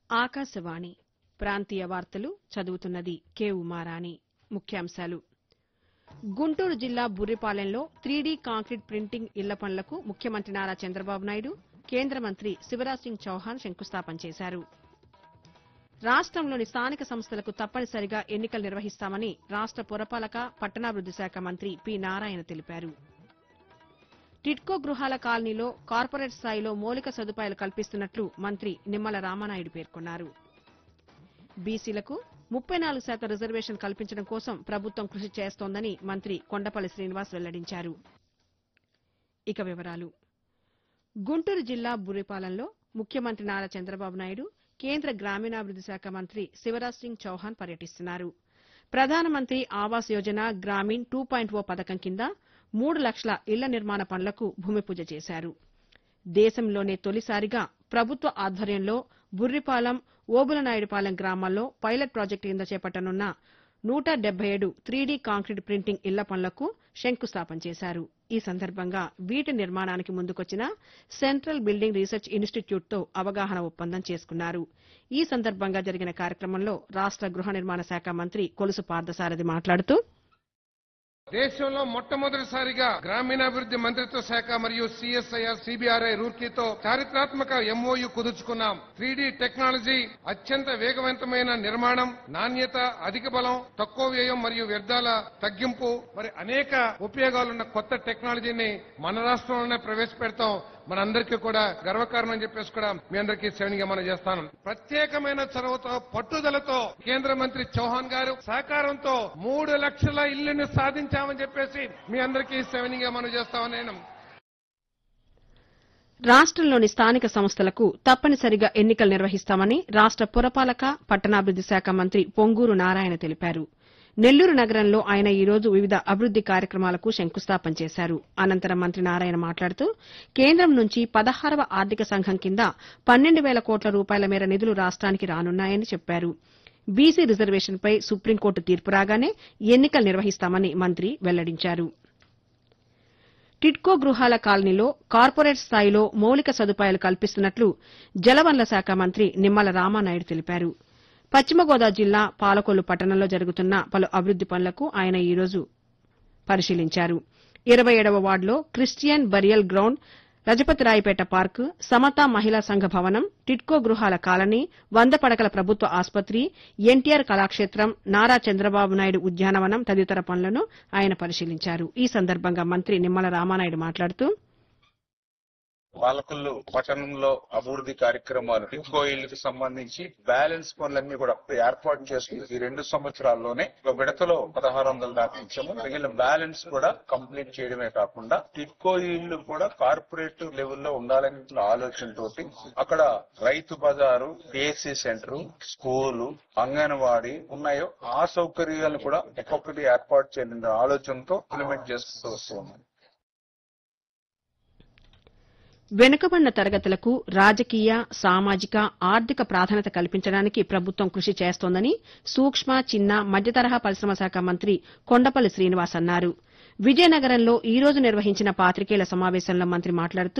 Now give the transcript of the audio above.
ఆకాశవాణి ప్రాంతీయ వార్తలు చదువుతున్నది కె ఉమారాణి ముఖ్యాంశాలు గుంటూరు జిల్లా బుర్రిపాలెంలో త్రీడీ కాంక్రీట్ ప్రింటింగ్ ఇళ్ల పనులకు ముఖ్యమంత్రి నారా చంద్రబాబు నాయుడు కేంద్ర మంత్రి శివరాజ్ సింగ్ చౌహాన్ శంకుస్థాపన చేశారు రాష్టంలోని స్థానిక సంస్థలకు తప్పనిసరిగా ఎన్నికలు నిర్వహిస్తామని రాష్ట పురపాలక పట్టణాభివృద్ది శాఖ మంత్రి పి నారాయణ తెలిపారు టిడ్కో గృహాల కాలనీలో కార్పొరేట్ స్థాయిలో మౌలిక సదుపాయాలు కల్పిస్తున్నట్లు మంత్రి నిమ్మల రామానాయుడు పేర్కొన్నారు బీసీలకు ముప్పై నాలుగు శాతం రిజర్వేషన్ కల్పించడం కోసం ప్రభుత్వం కృషి చేస్తోందని మంత్రి కొండపల్లి శ్రీనివాస్ వెల్లడించారు ఇక వివరాలు గుంటూరు జిల్లా బుర్రిపాలెంలో ముఖ్యమంత్రి నారా చంద్రబాబు నాయుడు కేంద్ర గ్రామీణాభివృద్ది శాఖ మంత్రి శివరాజ్ సింగ్ చౌహాన్ పర్యటిస్తున్నారు Pradhan Mantri Awas Yojana Gramin two point O పథకం కింద మూడు లక్షల ఇళ్ల నిర్మాణ పనులకు భూమి పూజ చేశారు దేశంలోనే తొలిసారిగా ప్రభుత్వ ఆధ్వర్యంలో బుర్రిపాలెం ఓబులనాయుడుపాలెం గ్రామాల్లో పైలట్ ప్రాజెక్టు కింద చేపట్టనున్న నూట డెబ్బై ఏడు త్రీడీ కాంక్రీట్ ప్రింటింగ్ ఇళ్ల పనులకు శంకుస్థాపన చేశారు ఈ సందర్భంగా వీటి నిర్మాణానికి ముందుకొచ్చిన సెంట్రల్ బిల్డింగ్ రీసెర్చ్ ఇన్స్టిట్యూట్తో అవగాహన ఒప్పందం చేసుకున్నారు ఈ సందర్భంగా జరిగిన కార్యక్రమంలో రాష్ట గృహ నిర్మాణ శాఖ మంత్రి కొలుసు పార్థసారథి మాట్లాడుతూ దేశంలో మొట్టమొదటిసారిగా గ్రామీణాభివృద్ది మంత్రిత్వ శాఖ మరియు సిఎస్ఐఆర్ సిబిఆర్ఐ రూర్కీతో చారిత్రాత్మక ఎంఓయు కుదుర్చుకున్నాం త్రీడీ టెక్నాలజీ అత్యంత వేగవంతమైన నిర్మాణం నాణ్యత అధిక బలం తక్కువ వ్యయం మరియు వ్యర్థాల తగ్గింపు మరి అనేక ఉపయోగాలున్న కొత్త టెక్నాలజీని మన రాష్ట్రంలోనే ప్రవేశపెడతాం మనందరికీ కూడా గర్వకారణం అని చెప్పేసి కూడా మీ అందరికీ శ్రేణిగా మనం చేస్తాను ప్రత్యేకమైన చొరవతో పట్టుదలతో కేంద్ర మంత్రి చౌహాన్ గారు సహకారంతో మూడు లక్షల ఇల్లుని సాధించామని చెప్పేసి మీ అందరికీ శ్రేణిగా మనం చేస్తామని నేను రాష్టంలోని స్థానిక సంస్థలకు తప్పనిసరిగా ఎన్నికలు నిర్వహిస్తామని రాష్ట పురపాలక పట్టణాభివృద్ది శాఖ మంత్రి పొంగూరు నారాయణ తెలిపారు నెల్లూరు నగరంలో ఆయన ఈ రోజు వివిధ అభివృద్ది కార్యక్రమాలకు శంకుస్థాపన చేశారు అనంతరం మంత్రి నారాయణ మాట్లాడుతూ కేంద్రం నుంచి పదహారవ ఆర్థిక సంఘం కింద పన్నెండు వేల కోట్ల రూపాయల మేర నిధులు రాష్ట్రానికి రానున్నాయని చెప్పారు బీసీ రిజర్వేషన్పై సుప్రీంకోర్టు తీర్పు రాగానే ఎన్నికలు నిర్వహిస్తామని మంత్రి వెల్లడించారు టిడ్కో గృహాల కాలనీలో కార్పొరేట్ స్థాయిలో మౌలిక సదుపాయాలు కల్పిస్తున్నట్లు జలవనరుల శాఖ మంత్రి నిమ్మల రామానాయుడు తెలిపారు పశ్చిమ గోదావరి జిల్లా పాలకొల్లు పట్టణంలో జరుగుతున్న పలు అభివృద్ది పనులకు ఆయన ఈ రోజు పరిశీలించారు ఇరవై ఏడవ వార్డులో Christian burial ground Rajapathirayapeta park సమతా మహిళా సంఘ భవనం టిడ్కో గృహాల కాలనీ వంద పడకల ప్రభుత్వ ఆసుపత్రి ఎన్టీఆర్ కళాక్షేత్రం నారా చంద్రబాబు నాయుడు ఉద్యానవనం తదితర పనులను ఆయన పరిశీలించారు ఈ సందర్భంగా మంత్రి నిమ్మల రామానాయుడు మాట్లాడుతూ పాలకొల్లు పట్టణంలో అభివృద్ధి కార్యక్రమాలు ఇంకో ఇళ్లకు సంబంధించి బ్యాలెన్స్ పనులన్నీ కూడా ఏర్పాటు చేసుకుని ఈ రెండు సంవత్సరాల్లోనే ఒక విడతలో పదహారు వందల దాకా ఇచ్చాము మిగిలిన బ్యాలెన్స్ కూడా కంప్లీట్ చేయడమే కాకుండా టిట్కో ఇళ్లు కూడా కార్పొరేట్ లెవెల్లో ఉండాలనే ఆలోచనతోటి అక్కడ రైతు బజారు పిఎస్సి సెంటర్ స్కూలు అంగన్వాడీ ఉన్నాయో ఆ సౌకర్యాలను కూడా ఒక్కొక్కటి ఏర్పాటు చేయాలనే ఆలోచనతో ఇంప్లిమెంట్ చేసుకుంటూ వస్తున్నాం వెనుకబడిన తరగతులకు రాజకీయ సామాజిక ఆర్థిక ప్రాధాన్యత కల్పించడానికి ప్రభుత్వం కృషి చేస్తోందని సూక్ష్మ చిన్న మధ్యతరహా పరిశ్రమ శాఖ మంత్రి కొండపల్లి శ్రీనివాస్ అన్నారు విజయనగరంలో ఈ రోజు నిర్వహించిన పాతికేయుల సమావేశంలో మంత్రి మాట్లాడుతూ